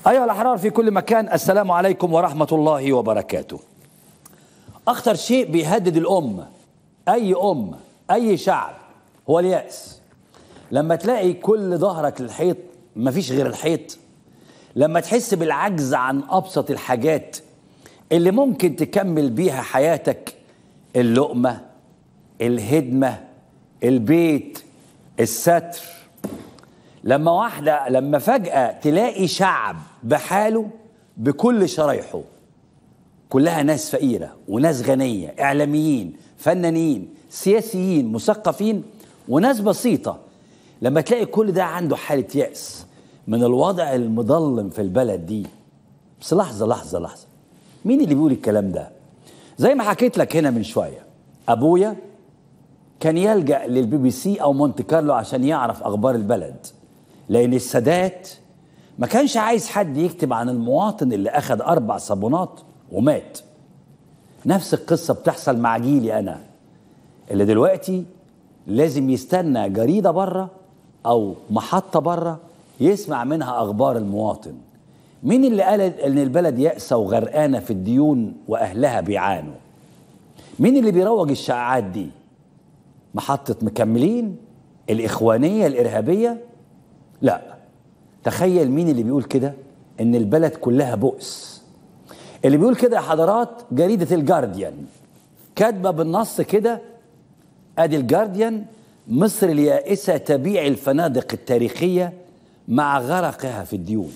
أيها الأحرار في كل مكان السلام عليكم ورحمة الله وبركاته أخطر شيء بيهدد الأمة أي أمة أي شعب هو اليأس لما تلاقي كل ظهرك للحيط مفيش غير الحيط لما تحس بالعجز عن أبسط الحاجات اللي ممكن تكمل بيها حياتك اللقمة الهدمة البيت الستر لما واحدة لما فجأة تلاقي شعب بحاله بكل شرايحه كلها ناس فقيرة وناس غنية إعلاميين فنانين سياسيين مثقفين وناس بسيطة لما تلاقي كل ده عنده حالة يأس من الوضع المظلم في البلد دي بس لحظة لحظة لحظة مين اللي بيقول الكلام ده زي ما حكيت لك هنا من شوية أبويا كان يلجأ للبي بي سي أو مونte كارلو عشان يعرف أخبار البلد لأن السادات ما كانش عايز حد يكتب عن المواطن اللي أخذ أربع صابونات ومات نفس القصة بتحصل مع جيلي أنا اللي دلوقتي لازم يستنى جريدة بره أو محطة بره يسمع منها أخبار المواطن مين اللي قال إن البلد يأسة وغرقانة في الديون وأهلها بيعانوا مين اللي بيروج الشائعات دي محطة مكملين الإخوانية الإرهابية لا تخيل مين اللي بيقول كده إن البلد كلها بؤس اللي بيقول كده يا حضرات جريدة الجارديان كاتبة بالنص كده ادي الجارديان مصر اليائسة تبيع الفنادق التاريخية مع غرقها في الديون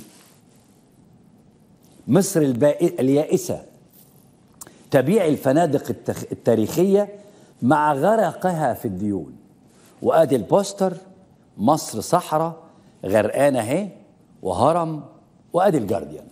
مصر البائ... اليائسة تبيع الفنادق التخ... التاريخية مع غرقها في الديون وادي البوستر مصر صحراء غرقانة اهي وهرم وادي الجارديان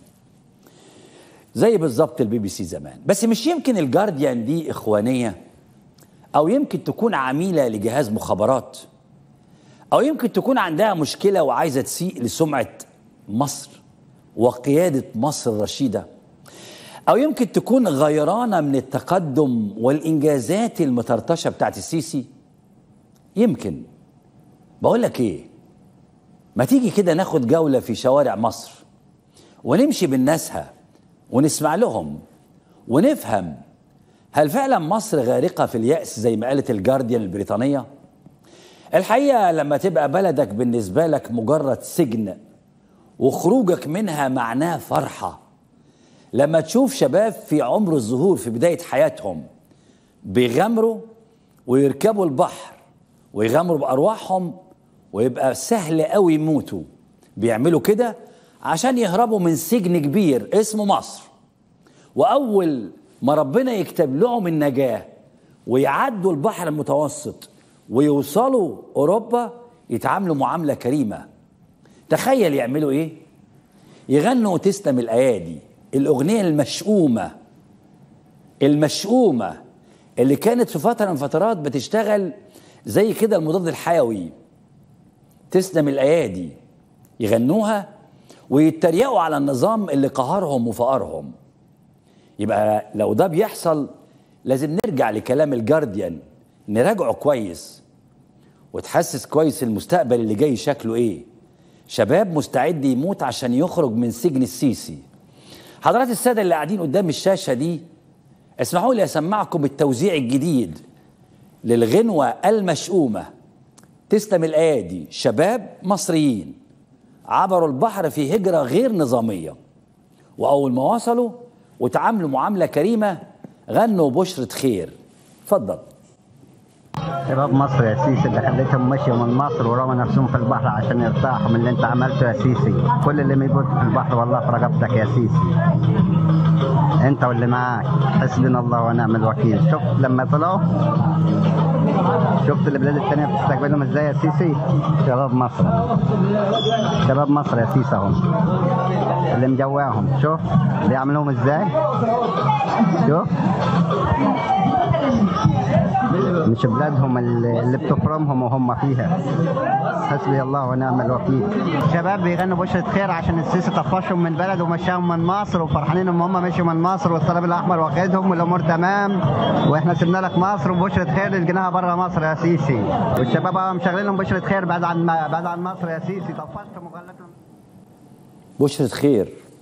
زي بالظبط البي بي سي زمان بس مش يمكن الجارديان دي اخوانيه او يمكن تكون عميله لجهاز مخابرات او يمكن تكون عندها مشكله وعايزه تسيء لسمعه مصر وقياده مصر الرشيده او يمكن تكون غيرانه من التقدم والانجازات المطرطشه بتاعت السيسي يمكن بقول لك ايه ما تيجي كده ناخد جوله في شوارع مصر ونمشي بالناسها ونسمع لهم ونفهم هل فعلا مصر غارقة في اليأس زي ما قالت الجارديان البريطانية؟ الحقيقة لما تبقى بلدك بالنسبة لك مجرد سجن وخروجك منها معناه فرحة لما تشوف شباب في عمر الظهور في بداية حياتهم بيغامروا ويركبوا البحر ويغامروا بأرواحهم ويبقى سهل قوي يموتوا بيعملوا كده عشان يهربوا من سجن كبير اسمه مصر واول ما ربنا يكتب لهم النجاه ويعدوا البحر المتوسط ويوصلوا اوروبا يتعاملوا معامله كريمه تخيل يعملوا ايه يغنوا تسلم الايادي الاغنيه المشؤومه المشؤومه اللي كانت في فتره من فترات بتشتغل زي كده المضاد الحيوي تسلم الايادي يغنوها ويتريقوا على النظام اللي قهرهم وفقرهم يبقى لو ده بيحصل لازم نرجع لكلام الجارديان نراجعه كويس وتحسس كويس المستقبل اللي جاي شكله ايه شباب مستعد يموت عشان يخرج من سجن السيسي حضرات السادة اللي قاعدين قدام الشاشة دي اسمحوا لي اسمعكم التوزيع الجديد للغنوة المشؤومة تسلم الأيادي شباب مصريين عبروا البحر في هجرة غير نظامية وأول ما وصلوا وتعاملوا معاملة كريمة غنوا بشرة خير اتفضل شباب مصر يا سيسي اللي خليتهم مشيوا من مصر ورموا نفسهم في البحر عشان يرتاحوا من اللي انت عملته يا سيسي كل اللي بيموت في البحر والله في رقبتك يا سيسي انت واللي معاك حسبنا الله ونعم الوكيل شفت لما طلعوا شفت البلاد التانية بتستقبلهم ازاي يا سيسي شباب مصر شباب مصر يا سيسي اهم اللي مجواهم شوف بيعملوهم ازاي شوف مش بلادهم اللي اللي بتكرمهم وهم فيها حسبي الله ونعم الوكيل شباب بيغنوا بشرة خير عشان السيسي طفشهم من بلد ومشاهم من مصر وفرحانين ان هم مشوا من مصر والصليب الاحمر واخدهم والامور تمام واحنا سيبنا لك مصر وبشرة خير لقيناها بره مصر يا سيسي والشباب اه مشغلينهم بشرة خير بعد عن بعد عن مصر يا سيسي طفشتهم وغلتهم بشرة خير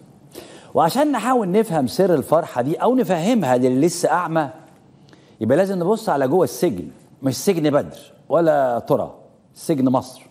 وعشان نحاول نفهم سر الفرحة دي أو نفهمها للي لسه أعمى يبقى لازم نبص على جوه السجن مش سجن بدر ولا ترى سجن مصر